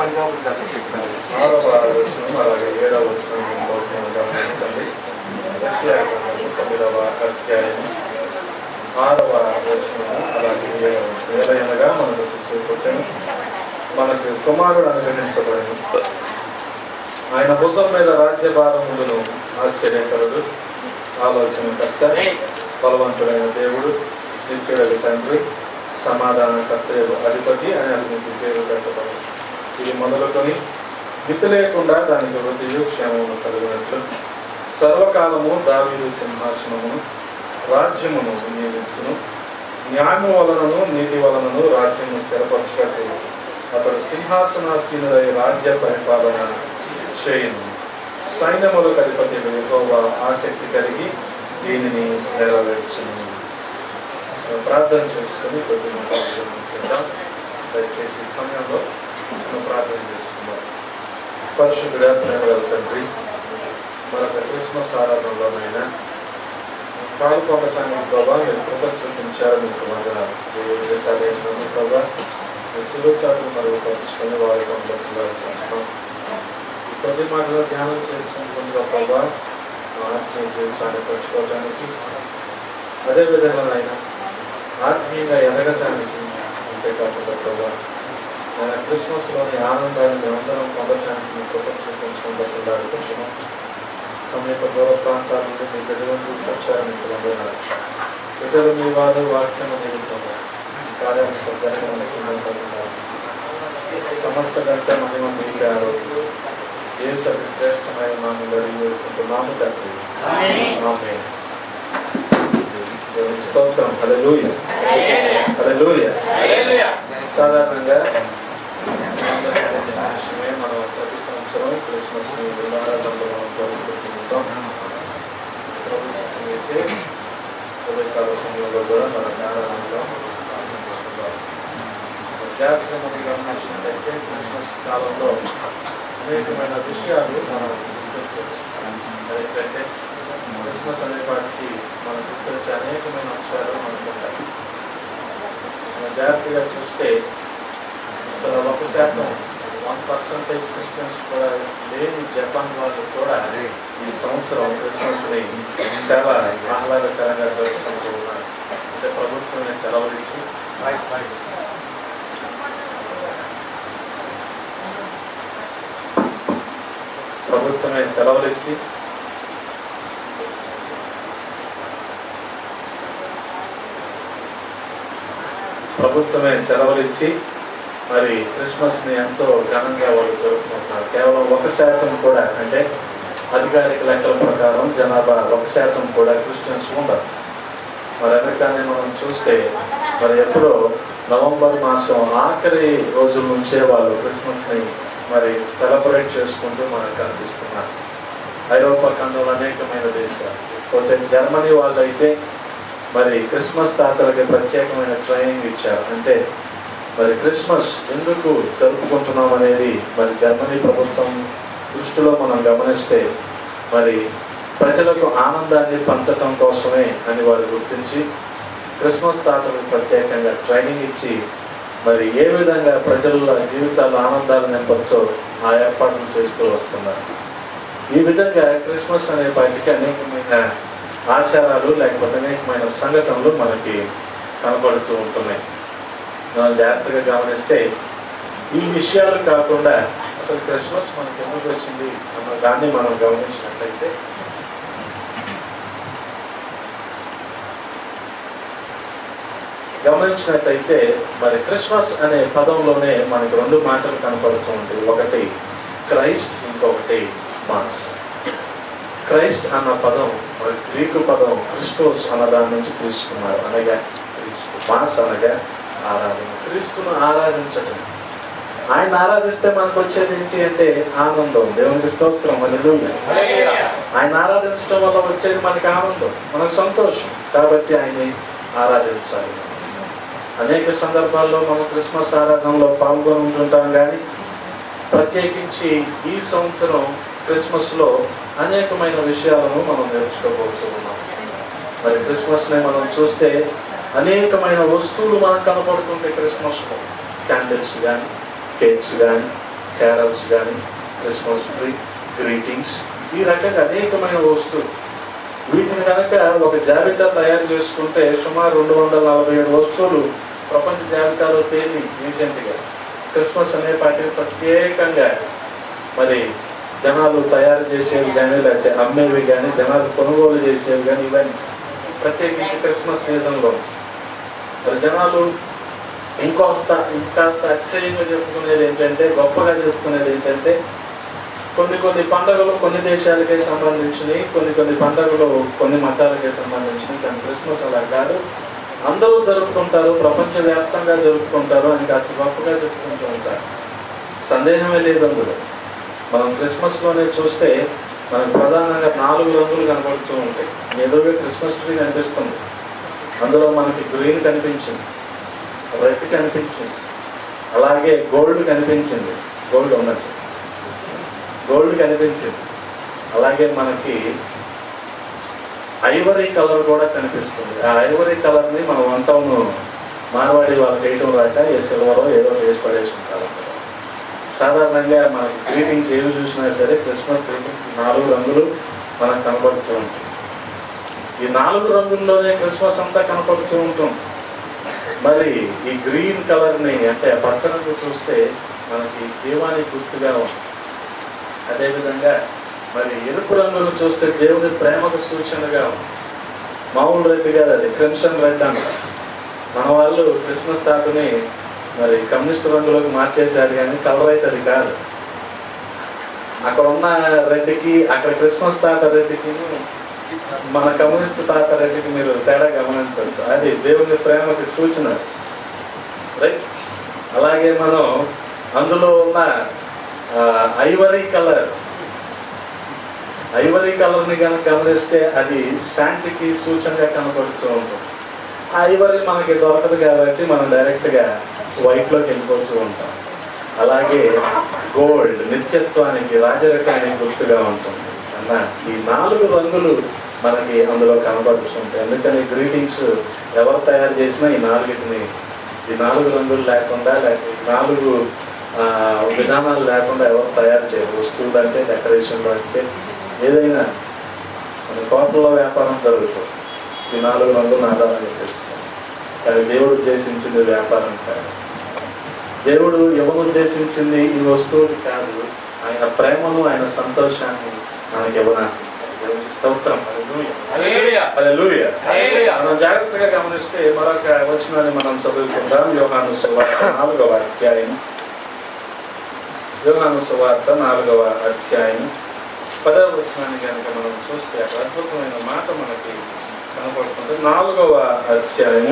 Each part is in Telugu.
ఆరవ వచనం అలాగే ఏడవ వచనం ఈ సంవత్సరం గమనించండి యెషయా గ్రంథము తొమ్మిదవ అధ్యాయం ఆరవ వచనం అలాగే ఏడవ వచనం ఏదైనగా మనకు శిశువు పుట్టను మనకు కుమారుడు అనుగ్రహించబడను ఆయన భుజం మీద రాజ్యభారములను ఆశ్చర్యకరుడు ఆలోచనకర్త బలవంతుడైన దేవుడు నిత్యుడగు తండ్రి సమాధానకర్త అధిపతి అని అతనికి పేరు పెట్టబడు ఇది మొదలుకొని మితి లేకుండా దానికి వృద్ధియు క్షేమము కలిగినట్లు సర్వకాలము దావీదు సింహాసనమును రాజ్యమును నియమించును న్యాయము వలనను నీతి వలనను రాజ్యము స్థిరపరచుటకు అతడు సింహాసనాసీనుడై రాజ్య పరిపాలన చేయును సైన్యములకు అధిపతి యెహోవా ఆసక్తి కలిగి దీనిని నెరవేర్చును ప్రార్థన చేసుకుని కొద్దిగా ప్రార్థన చేద్దాం దయచేసి ఈ సమయంలో చిన్న ప్రార్థన చేసుకుందాం పరిశుద్ధుడా ప్రేమ తండ్రి మరొక క్రిస్మస్ ఆరాధనలోనైనా పాల్పొందటానికి ప్రభావ మీరు కృప చూపించారు మీకు వందనాలు దేవుడి చదివించినందు ప్రభావ మీ శివచారులు మరియు పంచుకొని వారి పంపించడం ఈ కొద్ది మాటలో ధ్యానం చేసుకుంటుందిగా ప్రభావ మా ఆత్మీయ జీవితాన్ని పంచుకోవడానికి అదేవిధంగా ఆయన ఆత్మీయంగా ఎదగటానికి అంతేకాకుండా ప్రభావ ఆయన క్రిస్మస్లోని ఆనందాన్ని మేమందరం పొందటానికి మీ కృప చూపించడం బట్టి సమీప దూర ప్రాంతాల నుండి మీ బిడ్డలను తీసుకొచ్చారు మీకు వందనాలు బిడ్డలు మీ వారు వాక్యం నిలుపుతున్నారు కార్యాన్ని జరగమని సిద్ధపడుతున్నారు సమస్త గంట మహిమ మీకే ఆరోపిస్తూ యేసు అతి శ్రేష్టమైన నామం గడి వేడుకుంటున్నాము తండ్రి ఆమేన్. దేవునికి స్తోత్రం హల్లెలూయా హల్లెలూయా సాధారణంగా మనందరికీ తెలిసిన విషయమే మనం ప్రతి సంవత్సరం క్రిస్మస్ ఆరాధనలో మనం జరుపుకుంటుంటాం ప్రభు చిత్తమైతే ఉదయకాల సమయంలో కూడా మన ఆరాధనలో ప్రారంభించుకుంటాం జాగ్రత్తగా మనం గమనించినట్లయితే క్రిస్మస్ కాలంలో అనేకమైన విషయాలు మనం గుర్తించవచ్చు ఏంటంటే క్రిస్మస్ అనే వాటికి మనం గుర్తించే అనేకమైన అంశాలు మనకు ఉంటాయి మనం జాగ్రత్తగా చూస్తే అసలు ఒక శాతం వన్ పర్సంటేజ్ క్రిస్టియన్స్ కూడా లేని జపాన్ వాళ్ళు కూడా ఈ సంవత్సరం క్రిస్మస్ ని చాలా ఆహ్లాదకరంగా జరుపుకుంటూ ఉన్నారు అంటే ప్రభుత్వమే సెలవులు ఇచ్చి ప్రభుత్వమే సెలవులు ఇచ్చి ప్రభుత్వమే సెలవులు ఇచ్చి మరి క్రిస్మస్ ని ఎంతో ఘనంగా వాళ్ళు జరుపుకుంటున్నారు కేవలం ఒక శాతం కూడా అంటే అధికారిక లెక్కల ప్రకారం జనాభా ఒక శాతం కూడా క్రిస్టియన్స్ ఉండరు మరి అమెరికాని మనం చూస్తే మరి ఎప్పుడో నవంబర్ మాసం ఆఖరి రోజుల నుంచే వాళ్ళు క్రిస్మస్ ని మరి సెలబ్రేట్ చేసుకుంటూ మనకు కనిపిస్తున్నారు ఐరోపా ఖండంలో అనేకమైన దేశాలు పోతే జర్మనీ వాళ్ళు అయితే మరి క్రిస్మస్ తాతలకి ప్రత్యేకమైన ట్రైనింగ్ ఇచ్చారు అంటే మరి క్రిస్మస్ ఎందుకు జరుపుకుంటున్నాం అనేది మరి జర్మనీ ప్రభుత్వం దృష్టిలో మనం గమనిస్తే మరి ప్రజలకు ఆనందాన్ని పంచటం కోసమే అని వారు గుర్తించి క్రిస్మస్ తాతలకు ప్రత్యేకంగా ట్రైనింగ్ ఇచ్చి మరి ఏ విధంగా ప్రజల జీవితాల్లో ఆనందాలు నింపచ్చో ఆ ఏర్పాట్లు చేస్తూ వస్తున్నారు ఈ విధంగా క్రిస్మస్ అనే వాటికి అనేకమైన ఆచారాలు లేకపోతే అనేకమైన సంఘటనలు మనకి కనపడుతూ ఉంటున్నాయి మనం జాగ్రత్తగా గమనిస్తే ఈ విషయాలు కాకుండా అసలు క్రిస్మస్ మనకి ఎందుకు వచ్చింది అన్న దాన్ని మనం గమనించినట్లయితే గమనించినట్టయితే మరి క్రిస్మస్ అనే పదంలోనే మనకి రెండు మాటలు కనపడుతూ ఉంటాయి ఒకటి క్రైస్ట్ ఇంకొకటి మాస్ క్రైస్ట్ అన్న పదం మరి గ్రీకు పదం క్రిస్టోస్ అన్న దాని నుంచి తీసుకున్నారు అనగా క్రీస్తు మాస్ అనగా ఆరాధన క్రీస్తును ఆరాధించటం ఆయన ఆరాధిస్తే మనకు వచ్చేది ఏంటి అంటే ఆనందం దేవునికి స్తోత్రం అని ఆయన ఆరాధించడం వల్ల వచ్చేది మనకి ఆనందం మనకు సంతోషం కాబట్టి ఆయన్ని ఆరాధించాలి అనేక సందర్భాల్లో మనం క్రిస్మస్ ఆరాధనలో పాల్గొని ఉంటుంటాం కానీ ప్రత్యేకించి ఈ సంవత్సరం క్రిస్మస్లో అనేకమైన విషయాలను మనం నేర్చుకోవచ్చు ఉన్నాం మరి క్రిస్మస్ని మనం చూస్తే అనేకమైన వస్తువులు మనకు కనపడుతుంటాయి క్రిస్మస్లో క్యాండిల్స్ కానీ కేక్స్ కానీ క్యారల్స్ కానీ క్రిస్మస్ ట్రీ గ్రీటింగ్స్ ఈ రకంగా అనేకమైన వస్తువులు వీటిని కనుక ఒక జాబితా తయారు చేసుకుంటే సుమారు రెండు వందల నలభై ఏడు వస్తువులు ప్రపంచ జాబితాలో తేలి రీసెంట్గా క్రిస్మస్ అనే పార్టీని ప్రత్యేకంగా మరి జనాలు తయారు చేసేవి కానీ లేకపోతే అమ్మేవి కానీ జనాలు కొనుగోలు చేసేవి కానీ ఇవన్నీ ప్రత్యేకించి క్రిస్మస్ సీజన్లో మరి జనాలు ఇంకొస్త ఇంకాస్త అతిశయంగా చెప్పుకునేది ఏంటంటే గొప్పగా చెప్పుకునేది ఏంటంటే కొన్ని కొన్ని పండుగలు కొన్ని దేశాలకే సంబంధించినవి కొన్ని కొన్ని పండుగలు కొన్ని మతాలకే సంబంధించినవి కానీ క్రిస్మస్ అలా కాదు అందరూ జరుపుకుంటారు ప్రపంచవ్యాప్తంగా జరుపుకుంటారు అని కాస్త గొప్పగా చెప్పుకుంటూ ఉంటారు సందేహమే లేదు అందులో మనం క్రిస్మస్లోనే చూస్తే మనకు ప్రధానంగా నాలుగు రంగులు కనబడుతూ ఉంటాయి ఎదురుగా క్రిస్మస్ ట్రీ కనిపిస్తుంది అందులో మనకి గ్రీన్ కనిపించింది రెడ్ కనిపించింది అలాగే గోల్డ్ కనిపించింది గోల్డ్ ఉన్నట్టు గోల్డ్ కనిపించింది అలాగే మనకి ఐవరీ కలర్ కూడా కనిపిస్తుంది ఆ ఐవరీ కలర్ని మనం వంటను మార్వాడి వాళ్ళకి వేయటం రాక ఏ సిల్వరో ఏదో వేసి పడేసి ఉంటారు అందులో. సాధారణంగా మనకి గ్రీటింగ్స్ ఏవి చూసినా సరే క్రిస్మస్ గ్రీటింగ్స్ ఈ నాలుగు రంగులు మనకు కనపడుతూ ఉంటాయి ఈ నాలుగు రంగుల్లోనే క్రిస్మస్ అంతా కనపడుతూ ఉంటుంది మరి ఈ గ్రీన్ కలర్ని అంటే పచ్చ రంగు చూస్తే మనకి జీవానికి గుర్తుగా ఉంది అదేవిధంగా మరి ఎరుపు రంగును చూస్తే దేవుని ప్రేమకు సూచనగా ఉంది మామూలు రెడ్ కాదు అది క్రిమ్సన్ రెడ్ అంట మన వాళ్ళు క్రిస్మస్ తాతని మరి కమ్యూనిస్ట్ రంగులోకి మార్చేశారు కానీ కలర్ అయితే అది కాదు అక్కడ ఉన్న రెడ్డికి అక్కడ క్రిస్మస్ తాత రెడ్డికి మన కమ్యూనిస్ట్ తాత రెడ్డికి మీరు తేడా గమనించవచ్చు అది దేవుని ప్రేమకి సూచన రైట్ అలాగే మనం అందులో ఉన్న ఐవరీ కలర్ ఐవరీ కలర్ని కనుక గమనిస్తే అది శాంతికి సూచనగా కనపడుతూ ఉంటుంది ఆ ఐవరీ మనకి దొరకదు కాబట్టి మనం డైరెక్ట్గా వైట్లోకి వెళ్ళిపోతూ ఉంటాం అలాగే గోల్డ్ నిత్యత్వానికి రాజరకానికి గుర్తుగా ఉంటుంది అన్న ఈ నాలుగు రంగులు మనకి అందులో కనపడుతుంటాయి ఎందుకని గ్రీటింగ్స్ ఎవరు తయారు చేసినా ఈ నాలుగిటిని ఈ నాలుగు రంగులు లేకుండా లేకపోతే ఈ నాలుగు ఆ, విధానాలు లేకుండా ఎవరు తయారు చేయరు వస్తువులు అంటే డెకరేషన్లో అంటే ఏదైనా మన కోట్లలో వ్యాపారం జరుగుతుంది ఈ నాలుగు రంగులు ఆధారంగా చేస్తాం కానీ దేవుడు ఉద్దేశించింది వ్యాపారం కాదు దేవుడు ఎవరు ఉద్దేశించింది ఈ వస్తువులు కాదు ఆయన ప్రేమను ఆయన సంతోషాన్ని మనకి ఎవరు ఆశించారు దేవునికి స్తోత్రం హల్లెలూయా. హల్లెలూయా. హల్లెలూయా. మనం జాగ్రత్తగా గమనిస్తే మరొక వచనాన్ని మనం చదువుకుందాం యోహాను సువార్త నాలుగవ అధ్యాయం యోహాను సువార్త నాలుగవ అధ్యాయం పదవ వచనాన్ని కనుక మనం చూస్తే అక్కడ అద్భుతమైన మాట మనకి కనపడుతుంది నాలుగవ అధ్యాయము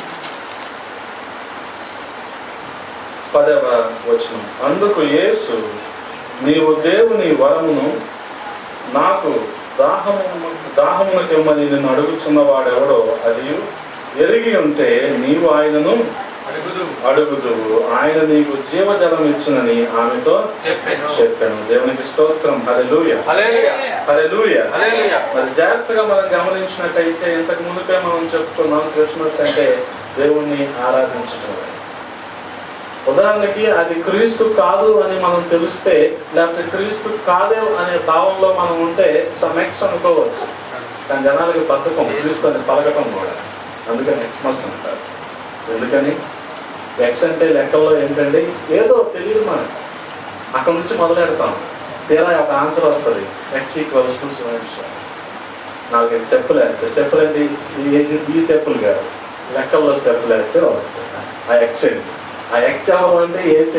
పదవ వచనం అందుకు యేసు నీవు దేవుని వరమును నాకు దాహము దాహమునకిమ్మని నిన్ను అడుగుచున్న వాడెవడో అది ఎరిగి ఉంటే నీవు ఆయనను అడుగుదు అడుగుదువు ఆయన నీకు జీవజలం ఇచ్చునని ఆమెతో చెప్పాను చెప్పాను దేవునికి స్తోత్రం హల్లెలూయా హల్లెలూయా. హల్లెలూయా హల్లెలూయా. మరి జాగ్రత్తగా మనం గమనించినట్టయితే ఇంతకు మునుపే మనం చెప్పుకున్నాం క్రిస్మస్ అంటే దేవుణ్ణి ఆరాధించటం అని. ఉదాహరణకి అది క్రీస్తు కాదు అని మనం తెలిస్తే లేకపోతే క్రీస్తు కాదే అనే భావంలో మనం ఉంటే సమ్ ఎక్స్ అనుకోవచ్చు కానీ జనాలకి బద్ధకం క్రీస్తు అని పలకటం కూడా అందుకని ఎక్స్మస్ అంటారు ఎందుకని ఎక్స్ అంటే లెక్కల్లో ఏంటండి ఏదో తెలియదు మనకి అక్కడ నుంచి మొదలెడతాం తీరా ఒక ఆన్సర్ వస్తుంది ఎక్స్ ఈక్వల్స్ టు నాలుగైదు స్టెప్పులు వేస్తే స్టెప్పులు ఏంటి ఈ ఏజ్ ఈ స్టెప్పులు కాదు లెక్కల్లో స్టెప్పులు వేస్తే వస్తాయి ఆ ఎక్స్ ఏంటి ఆ ఎక్స్ ఎవరు అంటే ఏసే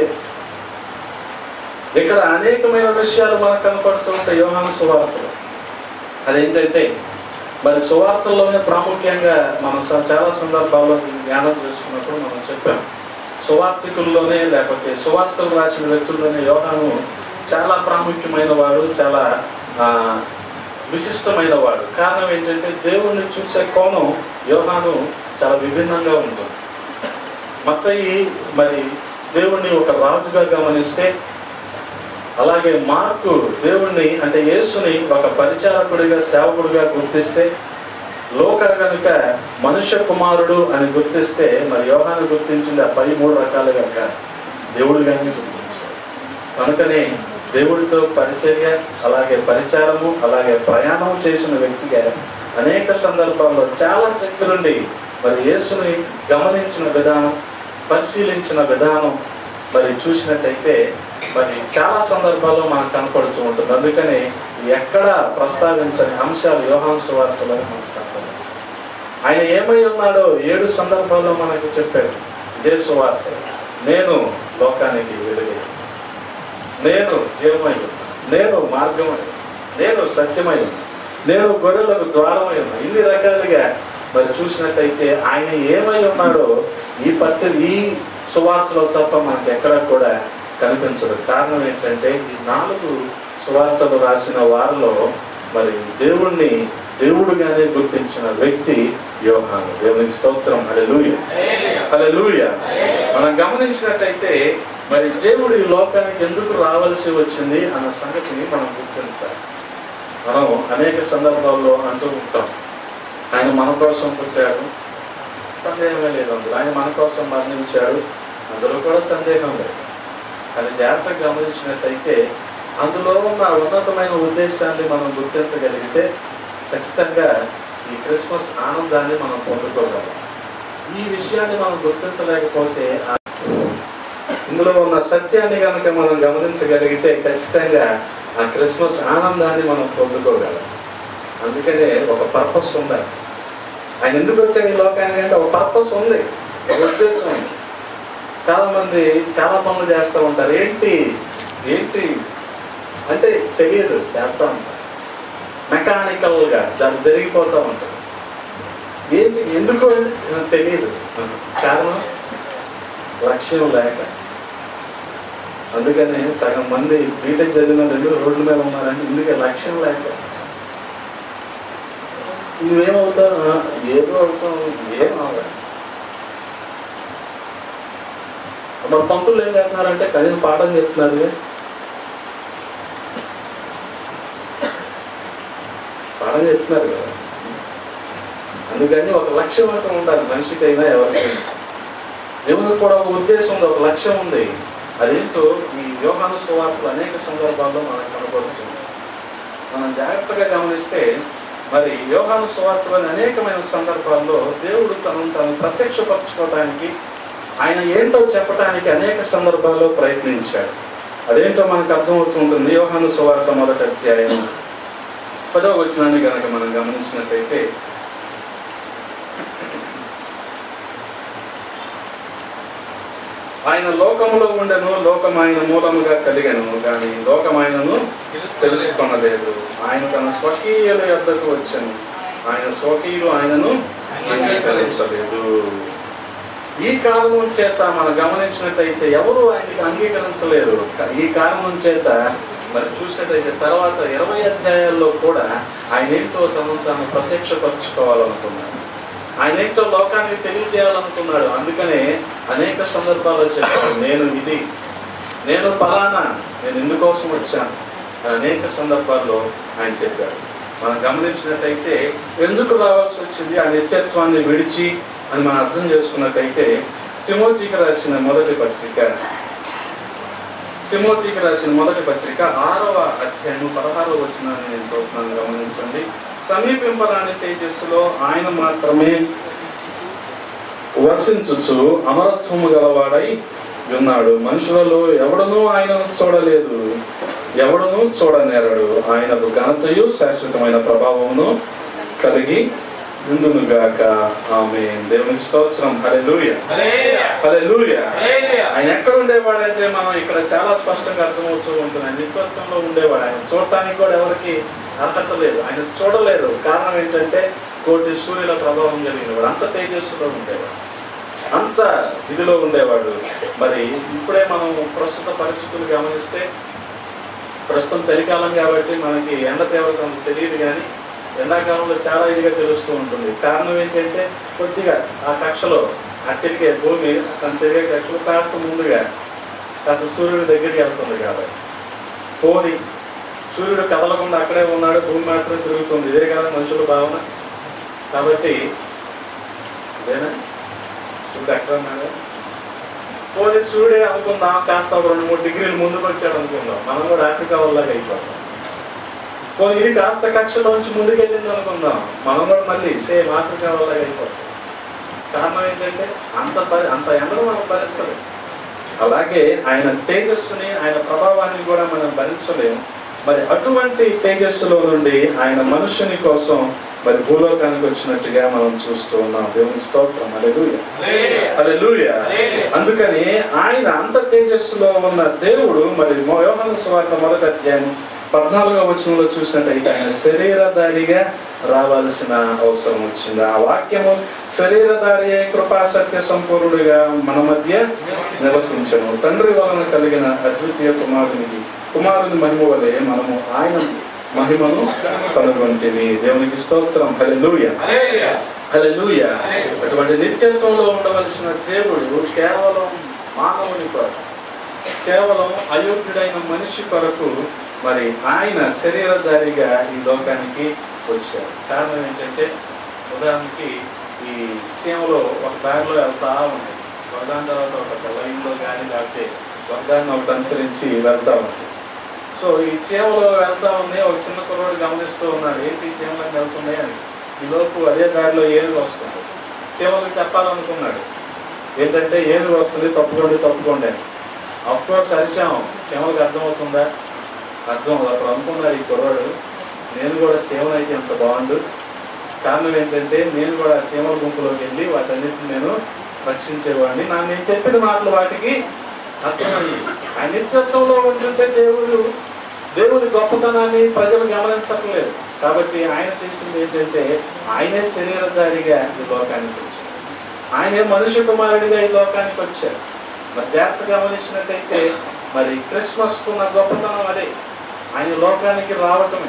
ఇక్కడ అనేకమైన విషయాలు మనకు కనపడుతుంటాయి యోహాను సువార్తలు అదేంటంటే మరి సువార్తల్లోనే ప్రాముఖ్యంగా మనం స- చాలా సందర్భాల్లో దీన్ని ధ్యానం చేసుకున్నప్పుడు మనం చెప్పాం సువార్థికుల్లోనే లేకపోతే సువార్తలు రాసిన వ్యక్తుల్లోనే యోహాను చాలా ప్రాముఖ్యమైన వాడు చాలా ఆ, విశిష్టమైన వాడు కారణం ఏంటంటే దేవుణ్ణి చూసే కోణం యోహాను చాలా విభిన్నంగా ఉంటుంది మత్తయి మరి దేవుణ్ణి ఒక రాజుగా గమనిస్తే అలాగే మార్కు దేవుణ్ణి అంటే యేసుని ఒక పరిచారకుడిగా సేవకుడిగా గుర్తిస్తే లోక కనుక మనుష్య కుమారుడు అని గుర్తిస్తే మరి యోహాను గుర్తించింది ఆ పది మూడు రకాలుగా కాదు దేవుడుగానే గుర్తించాడు కనుకనే దేవుడితో పరిచర్య అలాగే పరిచారము అలాగే ప్రయాణం చేసిన వ్యక్తిగా అనేక సందర్భాల్లో చాలా దగ్గరుండి మరి యేసుని గమనించిన విధానం పరిశీలించిన విధానం మరి చూసినట్టయితే మరి చాలా సందర్భాల్లో మనకు కనపడుతూ ఉంటుంది అందుకని ఎక్కడ ప్రస్తావించని అంశాలు యోహాను సువార్తలో మనకు కనపడుతుంది ఆయన ఏమై ఉన్నాడో ఏడు సందర్భాల్లో మనకు చెప్పాడు ఇదే సువార్త నేను లోకానికి వెలుగు నేను జీవమై ఉన్నా నేను మార్గమై ఉన్నా. నేను సత్యమై ఉన్నా. నేను గొర్రెలకు ద్వారమై ఉన్నా ఇన్ని రకాలుగా మరి చూసినట్టయితే ఆయన ఏమై ఉన్నాడో ఈ పచ్చ ఈ సువార్తలో తప్ప మనకి ఎక్కడ కూడా కనిపించదు కారణం ఏంటంటే ఈ నాలుగు సువార్తలు రాసిన వారిలో మరి దేవుణ్ణి దేవుడుగానే గుర్తించిన వ్యక్తి యోహాను దేవునికి స్తోత్రం హల్లెలూయ హల్లెలూయ మనం గమనించినట్టయితే మరి దేవుడు ఈ లోకానికి ఎందుకు రావాల్సి వచ్చింది అన్న సంగతిని మనం గుర్తించాలి మనం అనేక సందర్భాల్లో అంటూ ఉంటాం ఆయన మన కోసం పుట్టాడు సందేహమే లేదు అందులో ఆయన మన కోసం మరణించాడు అందులో కూడా సందేహం లేదు కానీ జాగ్రత్తగా గమనించినట్టయితే అందులో ఉన్న ఉన్నతమైన ఉద్దేశాన్ని మనం గుర్తించగలిగితే ఖచ్చితంగా ఈ క్రిస్మస్ ఆనందాన్ని మనం పొందుకోగలం ఈ విషయాన్ని మనం గుర్తించలేకపోతే ఆ- ఇందులో ఉన్న సత్యాన్ని కనుక మనం గమనించగలిగితే ఖచ్చితంగా ఆ క్రిస్మస్ ఆనందాన్ని మనం పొందుకోగలం అందుకనే ఒక పర్పస్ ఉండాలి ఆయన ఎందుకు వచ్చాడు ఈ లోకానికి అంటే ఒక పర్పస్ ఉంది ఒక ఉద్దేశం ఉంది చాలా మంది చాలా పనులు చేస్తూ ఉంటారు ఏంటి ఏంటి అంటే తెలియదు చేస్తూ ఉంటారు మెకానికల్గా దాన్ని జరిగిపోతూ ఉంటారు ఏంటి ఎందుకు అంటే తెలియదు కారణం లక్ష్యం లేక అందుకని సగం మంది బీటెక్ చదివిన రెండు రోడ్ల మీద ఉన్నారంటే ఇందుకే లక్ష్యం లేక నువ్వేమవుతావు ఆ, ఏదో అవుతావు ఏం అవ్వాలి మరి పంతులు ఏం చేస్తున్నారంటే కనీసం పాఠం చెప్తున్నారు పాఠం చెప్తున్నారు కదా అందుకని ఒక లక్ష్యం అయితే ఉండాలి మనిషికైనా ఎవరికైనా దేవునికి కూడా ఒక ఉద్దేశం ఉంది ఒక లక్ష్యం ఉంది అదేంటో ఈ యోగాను సువార్తలు అనేక సందర్భాల్లో మనకు కనపడుతుంది మనం జాగ్రత్తగా గమనిస్తే మరి యోగాను సువార్తలోని అనేకమైన సందర్భాల్లో దేవుడు తనను తాను ప్రత్యక్షపరచుకోవడానికి ఆయన ఏంటో చెప్పడానికి అనేక సందర్భాల్లో ప్రయత్నించాడు అదేంటో మనకు అర్థమవుతుంటుంది యోహాను సువార్త మొదటి అధ్యాయం పదవ వచనాన్ని కనుక మనం గమనించినట్లయితే ఆయన లోకములో ఉండెను లోకం ఆయన మూలముగా కలిగను కానీ లోకం ఆయనను తెలుసుకొనలేదు ఆయన తన స్వకీయుల యొద్దకు వచ్చాను ఆయన స్వకీయులు ఆయనను అంగీకరించలేదు ఈ కారణం చేత మనం గమనించినట్టయితే ఎవరు ఆయనకి అంగీకరించలేదు ఈ కారణం చేత మరి చూసినట్టయితే తర్వాత ఇరవై అధ్యాయాల్లో కూడా ఆయన ఏంటో తను తాను ప్రత్యక్షపరచుకోవాలనుకున్నాడు ఆయన ఏంటో లోకానికి తెలియజేయాలనుకున్నాడు అందుకనే అనేక సందర్భాల్లో చెప్పాడు నేను ఇది నేను పలానా నేను ఎందుకోసం వచ్చాను అని అనేక సందర్భాల్లో ఆయన చెప్పాడు మనం గమనించినట్టయితే ఎందుకు రావాల్సి వచ్చింది ఆ నిత్యత్వాన్ని విడిచి అని మనం అర్థం చేసుకున్నట్టయితే తిమోతికి రాసిన మొదటి పత్రిక తిమోతికి రాసిన మొదటి పత్రిక ఆరవ అధ్యాయం పదహారవ వచ్చినాన్ని నేను చదువుతున్నాను గమనించండి సమీపింపరాని తేజస్సులో ఆయన మాత్రమే వసించుచు అమరత్వము గలవాడై ఉన్నాడు మనుషులలో ఎవడనూ ఆయనను చూడలేదు ఎవడనూ చూడనేరడు ఆయనకు ఘనతయు శాశ్వతమైన ప్రభావమును కలిగి ఉండునుగాక ఆమె దేవునికి స్తోత్రం హల్లెలూయ హల్లెలూయా హల్లెలూయ హల్లెలూయా ఆయన ఎక్కడ ఉండేవాడంటే మనం ఇక్కడ చాలా స్పష్టంగా అర్థమవుతూ ఉంటుంది ఆయన నిత్యోత్సవంలో ఉండేవాడు ఆయన చూడటానికి కూడా ఎవరికి అర్హత లేదు ఆయన చూడలేదు కారణం ఏంటంటే కోటి సూర్యుల ప్రభావం కలిగినవాడు అంత తేజస్సులో ఉండేవాడు అంత ఇదిలో ఉండేవాడు మరి ఇప్పుడే మనం ప్రస్తుత పరిస్థితులు గమనిస్తే ప్రస్తుతం చలికాలం కాబట్టి మనకి ఎండ తీవ్రత అంత తెలియదు కానీ ఎండాకాలంలో చాలా ఇదిగా తెలుస్తూ ఉంటుంది కారణం ఏంటంటే కొద్దిగా ఆ కక్షలో ఆ తిరిగే భూమి తను తిరిగే కక్షలో కాస్త ముందుగా కాస్త సూర్యుడి దగ్గరికి వెళ్తుంది కాబట్టి పోని సూర్యుడు కదలకుండా అక్కడే ఉన్నాడు భూమి మాత్రం తిరుగుతుంది ఇదే కదా మనుషుల భావన కాబట్టి ఇదేనా సూర్యుడు అక్కడ ఉన్నాడు పోనీ సూడే అనుకుందాం కాస్త ఒక రెండు మూడు డిగ్రీలు ముందుకు వచ్చాడు అనుకుందాం మనం కూడా ఆఫ్రికా వాళ్ళగా అయిపోతాం పోనీ ఇది కాస్త కక్షలోంచి ముందుకెళ్ళింది అనుకుందాం మనం కూడా మళ్ళీ సేమ్ ఆఫ్రికా వాళ్ళగా అయిపోతాం కారణం ఏంటంటే అంత పరి- అంత ఎండలు మనం భరించలేం అలాగే ఆయన తేజస్సుని ఆయన ప్రభావాన్ని కూడా మనం భరించలేం మరి అటువంటి తేజస్సులో నుండి ఆయన మనుష్యుని కోసం మరి భూలోకానికి వచ్చినట్టుగా మనం చూస్తూ ఉన్నాం దేవుని స్తోత్రం అలెలుయ అలెలుయ అందుకని ఆయన అంత తేజస్సులో ఉన్న దేవుడు మరి యోహన స్వార్థ మొదటి అధ్యాయం పద్నాలుగో వచనంలో చూసినట్టయితే ఆయన శరీరధారిగా రావాల్సిన అవసరం వచ్చింది ఆ వాక్యము శరీరధారి అయి కృపా సత్య సంపూర్ణుడిగా మన మధ్య నివసించను తండ్రి వలన కలిగిన అద్వితీయ కుమారునికి కుమారుని మహిమ వలె మనము ఆయన మహిమను కనుగొంటిని దేవునికి స్తోత్రం హల్లెలూయా హల్లెలూయా అటువంటి నిత్యత్వంలో ఉండవలసిన దేవుడు కేవలం మానవుని కొరకు కేవలం అయోగ్యుడైన మనిషి కొరకు మరి ఆయన శరీరధారిగా ఈ లోకానికి వచ్చారు కారణం ఏంటంటే ఉదాహరణకి ఈ చీమలో ఒక దారిలో వెళ్తా ఉంది ఒకదాని తర్వాత ఒక లైన్లో కానీ లేకపోతే ఒకదాన్ని ఒకటి అనుసరించి వెళ్తా ఉంది సో ఈ చీమలో వెళ్తా ఉంది ఒక చిన్న కుర్రోడు గమనిస్తూ ఉన్నాడు ఏంటి ఈ చీమలన్నీ వెళ్తున్నాయి అని ఈ లోపు అదే దారిలో ఏనుగు వస్తుంది చీమలకు చెప్పాలనుకున్నాడు ఏంటంటే ఏనుగు వస్తుంది తప్పుకోండి తప్పుకోండి అని అఫ్ కోర్స్ అరిచాం చీమలకు అర్థమవుతుందా అర్థం అప్పుడు అనుకున్నాడు ఈ కుర్రాడు నేను కూడా చీమలైతే ఎంత బాగుండు కారణం ఏంటంటే నేను కూడా చీమల గుంపులోకి వెళ్ళి వాటన్నిటిని నేను రక్షించేవాడిని నా నేను చెప్పిన మాటలు వాటికి అర్థమయ్యి ఆయన నిత్యత్వంలో ఉంటుంటే దేవుడు దేవుడి గొప్పతనాన్ని ప్రజలు గమనించట్లేదు కాబట్టి ఆయన చేసింది ఏంటంటే ఆయనే శరీరధారిగా ఈ లోకానికి వచ్చారు ఆయనే మనుష్య కుమారుడిగా ఈ లోకానికి వచ్చారు మరి జాగ్రత్తగా గమనించినట్టయితే మరి క్రిస్మస్ కున్న గొప్పతనం అదే ఆయన లోకానికి రావటమే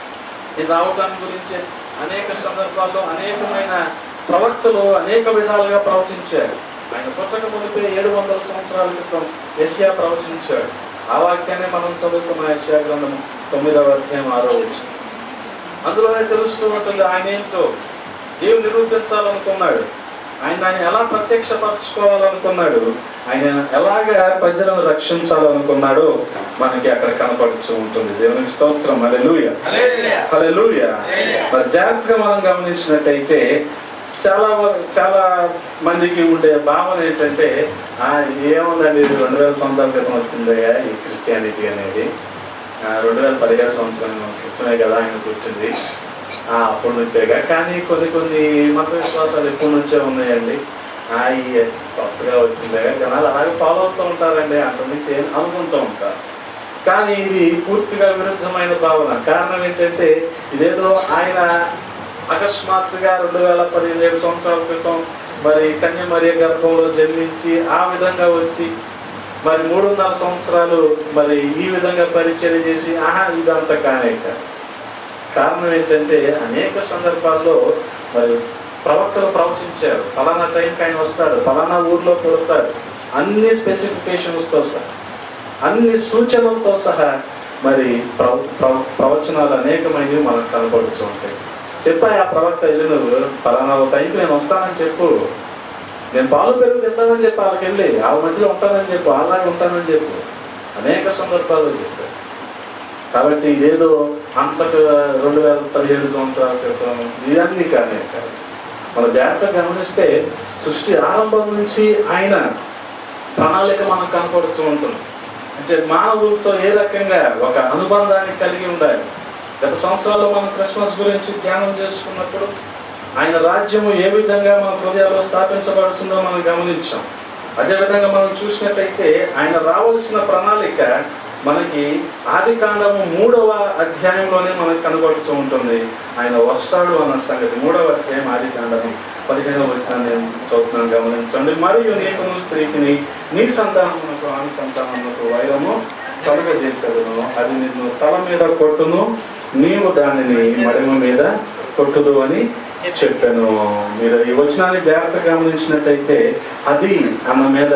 ఈ రావటాన్ని గురించి అనేక సందర్భాల్లో అనేకమైన ప్రవక్తలు అనేక విధాలుగా ప్రవచించారు ఆయన పుట్టక మునిపే ఏడు వందల సంవత్సరాల క్రితం యెషయా ప్రవచించాడు ఆ వాక్యాన్ని మనం చదువుకున్న యెషయా గ్రంథం తొమ్మిదవ అధ్యాయం ఆరో వచ్చింది అందులోనే తెలుస్తూ ఉంటుంది ఆయన ఏంటో దేవుడు నిరూపించాలనుకున్నాడు ఆయన ఆయన ఎలా ప్రత్యక్షపరచుకోవాలనుకున్నాడు ఆయన ఎలాగ ప్రజలను రక్షించాలనుకున్నాడో మనకి అక్కడ కనపడుతూ ఉంటుంది దేవునికి స్తోత్రం హల్లెలూయా హల్లెలూయా మరి జాగ్రత్తగా మనం గమనించినట్టయితే చాలా వ- చాలా మందికి ఉండే భావన ఏంటంటే ఆ, ఇది ఏముందండి ఇది రెండు వేల సంవత్సరాల క్రితం వచ్చిందయ్యా ఈ క్రిస్టియానిటీ అనేది ఆ, రెండు వేల పదిహేడు సంవత్సరం క్రితమే కదా ఆయన పుట్టింది ఆ, అప్పటి నుంచేగా కానీ కొన్ని కొన్ని మత విశ్వాసాలు ఎప్పటి నుంచే ఉన్నాయండి ఆ, ఈ కొత్తగా వచ్చిందిగా జనాలు అలాగే ఫాలో అవుతూ ఉంటారండి అంత నుంచి ఏం అనుకుంటూ ఉంటారు కానీ ఇది పూర్తిగా విరుద్ధమైన భావన కారణం ఏంటంటే ఇదేదో ఆయన అకస్మాత్తుగా రెండు వేల పదిహేడు సంవత్సరాల క్రితం మరి కన్యమరియ గర్భంలో జన్మించి ఆ విధంగా వచ్చి మరి మూడున్నర సంవత్సరాలు మరి ఈ విధంగా పరిచయం చేసి ఆహా ఇదంతా కానే కాదు కారణం ఏంటంటే అనేక సందర్భాల్లో మరి ప్రవక్తలు ప్రవచించారు ఫలానా టైంకి ఆయన వస్తాడు ఫలానా ఊర్లో పుడతాడు అన్ని స్పెసిఫికేషన్స్తో సహా అన్ని సూచనలతో సహా మరి ప్రవ ప్రవ- ప్రవచనాలు అనేకమైనవి మనకు కనపడుతూ ఉంటాయి చెప్పా ఆ ప్రవక్త వెళ్ళి నువ్వు ఫలానా టైంకి నేను వస్తానని చెప్పు నేను పాలు పెరుగు తింటానని చెప్పి వాళ్ళకి వెళ్ళి వాళ్ళ మధ్యలో ఉంటానని చెప్పు అలాగే ఉంటానని చెప్పు అనేక సందర్భాల్లో చెప్పారు కాబట్టి ఇదేదో అంతకు రెండు వేల పదిహేడు సంవత్సరాల క్రితం ఇవన్నీ కానీ కాదు మన జాగ్రత్తగా గమనిస్తే సృష్టి ఆరంభం నుంచి ఆయన ప్రణాళిక మనకు కనపడుతూ ఉంటుంది అంటే మానవులతో ఏ రకంగా ఒక అనుబంధాన్ని కలిగి ఉండాలి గత సంవత్సరాల్లో మనం క్రిస్మస్ గురించి ధ్యానం చేసుకున్నప్పుడు ఆయన రాజ్యము ఏ విధంగా మన హృదయాల్లో స్థాపించబడుతుందో మనం గమనించాం అదేవిధంగా మనం చూసినట్టయితే ఆయన రావాల్సిన ప్రణాళిక మనకి ఆది కాండము మూడవ అధ్యాయంలోనే మనకు కనబడుతూ ఉంటుంది ఆయన వస్తాడు అన్న సంగతి మూడవ అధ్యాయం ఆది కాండము పదిహేనవ వచ్చిన నేను చదువుతున్నాను గమనించండి మరియు నీకును స్త్రీకి నీ సంతానమునకు ఆని సంతానమునకు వైరము కలుగజేసేదను అది నిన్ను తల మీద కొట్టును నీవు దానిని మడిమ మీద కొట్టుదు అని చెప్పాను మీరు ఈ వచనాన్ని జాగ్రత్తగా గమనించినట్టయితే అది అన్న మీద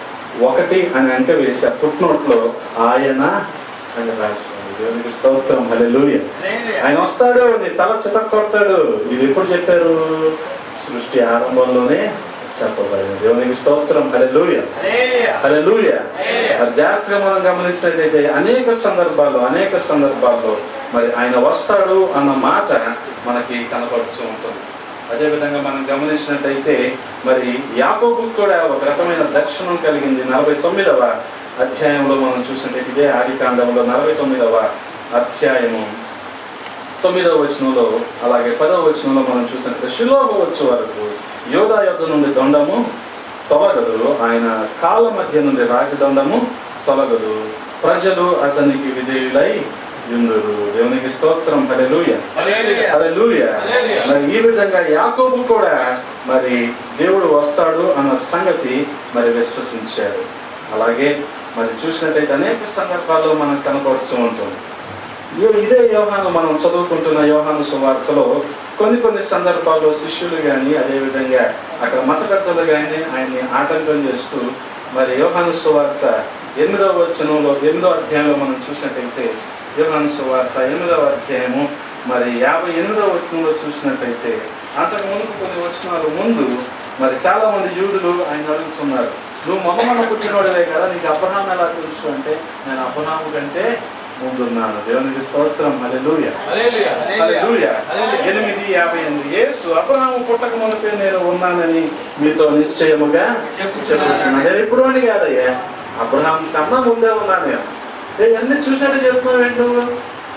ఒకటి అని అంక వేసి ఫుట్ నోట్ లో ఆయన అని రాసింది దేవునికి స్తోత్రం హల్లెలూయా ఆయన వస్తాడు నీ తల చితక్ కొడతాడు ఇది ఎప్పుడు చెప్పారు సృష్టి ఆరంభంలోనే చెప్పబడింది దేవునికి స్తోత్రం హల్లెలూయా హల్లెలూయా మరి జాగ్రత్తగా మనం గమనించినట్లయితే అనేక సందర్భాల్లో అనేక సందర్భాల్లో మరి ఆయన వస్తాడు అన్న మాట మనకి కనపడుతూ ఉంటుంది అదేవిధంగా మనం గమనించినట్టయితే మరి యాకోబుకు కూడా ఒక రకమైన దర్శనం కలిగింది నలభై తొమ్మిదవ అధ్యాయంలో మనం చూసినట్టయితే ఇదే ఆది కాండంలో నలభై తొమ్మిదవ అధ్యాయము తొమ్మిదవ వచనంలో అలాగే పదవ వచనంలో మనం చూసినట్లయితే శిలోహ వచ్చే వరకు యోధా యుద్ధ నుండి దొండము తొలగదు ఆయన కాళ్ళ మధ్య నుండి రాజదండము తొలగదు ప్రజలు అతనికి విధేయులై యుందురు దేవునికి స్తోత్రం హల్లెలూయా హల్లెలూయా మరి ఈ విధంగా యాకోబు కూడా మరి దేవుడు వస్తాడు అన్న సంగతి మరి విశ్వసించాడు అలాగే మరి చూసినట్టయితే అనేక సందర్భాల్లో మనకు కనపడుతూ ఉంటుంది ఇదే- ఇదే యోహాను మనం చదువుకుంటున్న యోహాను సువార్తలో కొన్ని కొన్ని సందర్భాల్లో శిష్యులు కానీ అదేవిధంగా అక్కడ మత పెద్దలు కానీ ఆయన్ని ఆటంకం చేస్తూ మరి యోహాను సువార్త ఎనిమిదవ వచనంలో ఎనిమిదవ అధ్యాయంలో మనం చూసినట్టయితే యోహాను సువార్త ఎనిమిదవ అధ్యాయము మరి యాభై ఎనిమిదవ వచనంలో చూసినట్టయితే అంతకు ముందు కొన్ని వచనాలు ముందు మరి చాలా మంది యూదులు ఆయన అడుగుతున్నారు నువ్వు మొహమ్మన్న పుట్టినోడివే కదా నీకు అబ్రహాం ఎలా తెలుసు అంటే నేను అబ్రహాము కంటే ముందున్నాను దేవునికి స్తోత్రం హల్లెలూయా హల్లెలూయా ఎనిమిది యాభై ఎనిమిది యేసు అబ్రహాము పుట్టక మునిపే నేను ఉన్నానని మీతో నిశ్చయముగా చెప్పుచున్నాను నేను ఇప్పుడు అని కాదయ్యా అబ్రహాం కన్నా ముందే ఉన్నాను నేను ఏ, ఇవన్నీ చూసినట్టు చెప్తున్నావు ఏంటి నువ్వు